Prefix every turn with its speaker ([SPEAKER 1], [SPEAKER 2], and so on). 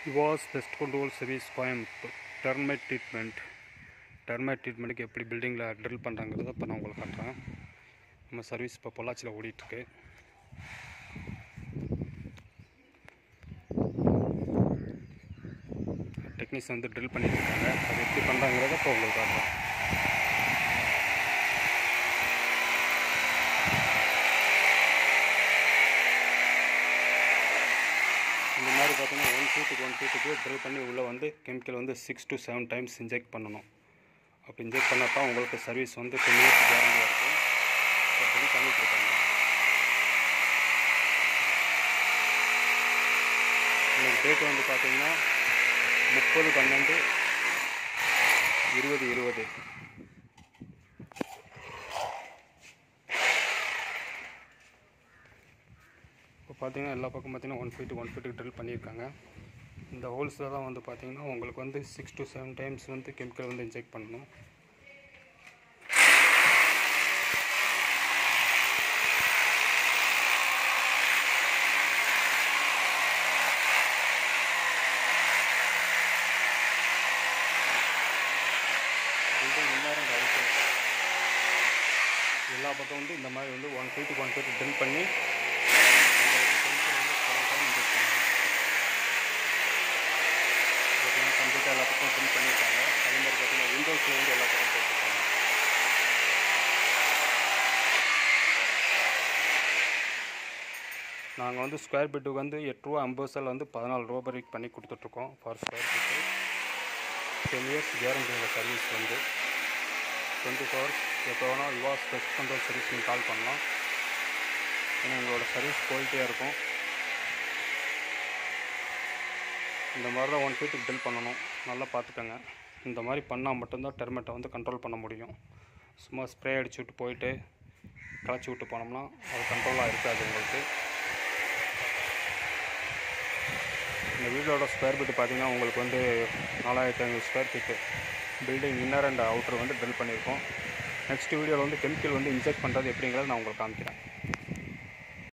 [SPEAKER 1] யுவாஸ் pest control service Coimbatore termite treatment termite ட்ரீட்மெண்ட்டுக்கு எப்படி பில்டிங்கில் ட்ரில் பண்ணுறாங்கிறத இப்போ நான் உங்களுக்கு காட்டுறேன் நம்ம சர்வீஸ் இப்போ பொள்ளாச்சியில் ஓடிட்டுருக்கு டெக்னீஷியன் வந்து ட்ரில் பண்ணிட்டு இருக்காங்க அது எப்படி பண்ணுறாங்கிறத இப்போ உங்களுக்கு காட்டுறேன் இந்த மாதிரி பார்த்தீங்கன்னா ஒன் ஃபீட்டுக்கு ஒன் ஃபீட்டுக்கு ட்ரில் பண்ணி உள்ளே வந்து கெமிக்கல் வந்து six to seven times inject பண்ணணும் அப்படி இன்ஜெக்ட் பண்ணால் தான் உங்களுக்கு சர்வீஸ் வந்து டென் இயர்ஸ் கேரண்டியாக இருக்கும் இப்போ ட்ரில் பண்ணிட்டு இருக்காங்க இன்னைக்கு டேட் வந்து பார்த்தீங்கன்னா முப்பது பன்னெண்டு இருபது இருபது இப்போ பார்த்தீங்கன்னா எல்லா பக்கம் பார்த்தீங்கன்னா ஒன் ஃபீட்டு ஒன் ஃபீட்டுக்கு ட்ரில் பண்ணியிருக்காங்க இந்த ஹோல்ஸில் தான் வந்து பார்த்தீங்கன்னா உங்களுக்கு வந்து சிக்ஸ் to செவன் டைம்ஸ் வந்து கெமிக்கல் வந்து இன்ஜெக்ட் பண்ணணும் பில்டிங் எல்லாரும் ஹைட்டு எல்லா பக்கம் வந்து இந்த மாதிரி வந்து ஒன் ஃபீட்டுக்கு ஒன் ஃபீட்டு ட்ரில் பண்ணி பார்த்தீங்கன்னா கம்ப்ளீட்டாக எல்லா பக்கம் ட்ரில் பண்ணியிருக்காங்க அதே மாதிரி பார்த்தீங்கன்னா விண்டோஸில் வந்து எல்லா பக்கம் போட்டிருக்காங்க நாங்கள் வந்து ஸ்கொயர் ஃபீட்டுக்கு வந்து எட்டு ரூபா ஐம்பது செல் வந்து பதினாலு ரூபா வரைக்கும் பண்ணி கொடுத்துட்ருக்கோம் for square feet ten years கேரண்டிங்க சர்வீஸ் வந்து டுவெண்ட்டி ஃபோர் எப்போ வேணால் யுவாஸ் பெஸ்ட் கண்ட்ரோல் சர்வீஸ் நீங்கள் கால் பண்ணலாம் ஏன்னா எங்களோட சர்வீஸ் குவாலிட்டியாக இருக்கும் இந்த மாதிரி தான் ஒன் ஃபீட்டுக்கு பில் பண்ணணும் நல்லா பார்த்துக்கோங்க இந்த மாதிரி பண்ணால் மட்டும்தான் டெர்மெட்டை வந்து கண்ட்ரோல் பண்ண முடியும் சும்மா ஸ்ப்ரே அடிச்சு விட்டு போயிட்டு களைச்சி விட்டு போனோம்னா அது கண்ட்ரோலாக இருக்காது உங்களுக்கு இந்த வீடோட ஸ்கொயர் ஃபீட்டு பார்த்தீங்கன்னா உங்களுக்கு வந்து நாலாயிரத்தி ஐநூறு square feet building inner and outer வந்து ட்ரில் பண்ணியிருக்கோம் நெக்ஸ்ட் வீடியோவில் வந்து கெமிக்கல் வந்து இன்ஜெக்ட் பண்ணுறது எப்படிங்கிறத நான் உங்களுக்கு காமிக்கிறேன்